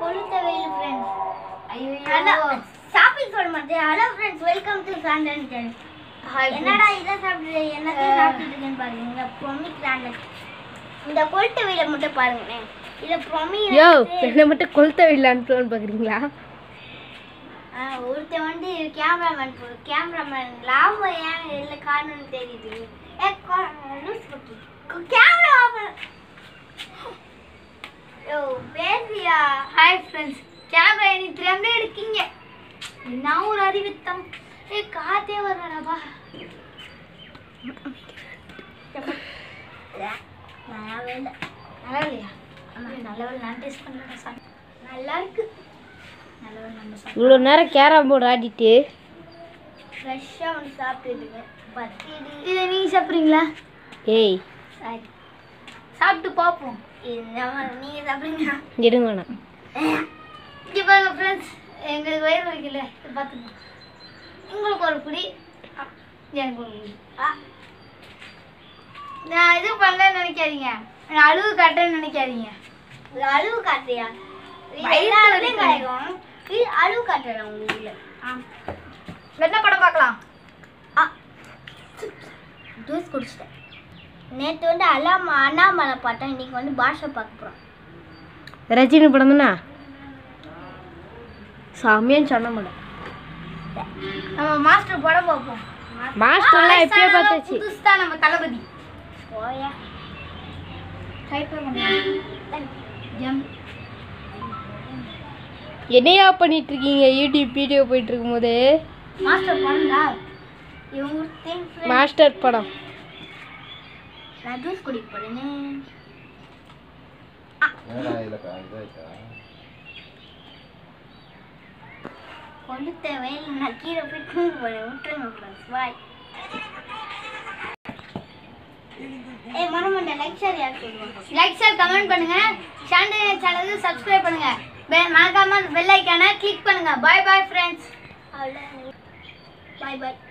கொளுத்த வெயில் ஃப்ரெண்ட்ஸ் ஐயோ ஹலோ ஷாப்பிங் சொல்ல மாட்டேன் hello friends welcome to Chandan channel என்னடா இதை சாப்பிட்டு என்னத்தையும் சாப்பிட்டுட்டு இருக்கேன்னு பாருங்க இந்த ப்ரொமி கிராண்டட் இந்த கொளுத்த வெயில மட்டும் பாருங்களேன் இதை ப்ரொமி யோ என்னை மட்டும் கொளுத்த விடலான்னு பார்க்குறீங்களா ஒருத்தன் வந்து கேமராமேன் கேமராமேன் லாபம் ஏன் இல்லை காரணம்னு தெரியுது ஏ லூஸ் பக்கி கேமரா யோ பேசியா ஹாய் ஃப்ரெண்ட்ஸ் கேமரா நீ திறந்தே எடுக்கீங்க என்ன ஒரு அறிவித்தம் ஏ காத்தே வரலடாப்பா நல்லாவே இல்லை நல்லா இல்லையா நல்ல நான் டேஸ்ட் பண்ணல சார் நல்லா இருக்கு நல்ல நம்ம சார் இவ்வளோ நேரம் கேரம் போர்டு ஆடிட்டு ஃப்ரெஷ்ஷாக ஒன்று சாப்பிட்டுட்டு பத்திடு இதை நீங்கள் சாப்பிட்றீங்களா ஏய் சாரி சாப்பிட்டு பார்ப்போம் இந்த மாதிரி நீங்கள் சாப்பிடுங்க எடுங்க வேணாம் இங்கே பாருங்க ஃப்ரெண்ட்ஸ் எங்களுக்கு வயிறு வலிக்கல இது பார்த்துங்க உங்களுக்கு ஒரு புடி அ, எனக்கு ஒரு புடி ஆ நான் இது பண்ணலன்னு நினைக்காதீங்க நான் அழுவு காட்டுறேன்னு நினைக்காதீங்க ஒரு அளவு காட்டுறியா வயிறு எல்லாருமே வலிக்கும். கிடைக்கும் இது அளவு காட்டுறேன் உங்க வீட்டில் ஆ என்ன படம் பார்க்கலாம் ஜூஸ் குடிச்சிட்டேன் நேற்று வந்து அல்லாம அண்ணாமலை பார்த்தேன் இன்னைக்கு வந்து பாஷை பார்க்க போகிறோம் ரஜினி படம் தானே சாமியான்னு சொன்ன மாட்டேன் நம்ம மாஸ்டர் படம் பார்ப்போம் மாஸ்டர்லாம் எப்பயோ பார்த்தாச்சு புதுசு தான் நம்ம தளபதி போயா ட்ரை பண்ணுங்க ஜம் என்னையா பண்ணிட்டு இருக்கீங்க யூடியூப் வீடியோ போயிட்டு இருக்கும்போது மாஸ்டர் படம்டா இவங்க தேன் மாஸ்டர் படம் நான் ஜூஸ் குடிக்க போறேன்னு கொளுத்த வெயில் நான் கீழே போய் தூங்க போறேன் விட்டுருங்க ஃப்ரெண்ட்ஸ் பாய் ஏய் மனமண்ட லைக் ஷேர் யார் சொல்லுவாங்க லைக் ஷேர் கமெண்ட் பண்ணுங்க சாண்டல் சேனலுக்கு சப்ஸ்கிரைப் பண்ணுங்க பெ- மறக்காம பெல் ஐக்கானை கிளிக் பண்ணுங்க பாய் பாய் ஃப்ரெண்ட்ஸ் அவ்வளோ பாய் பாய்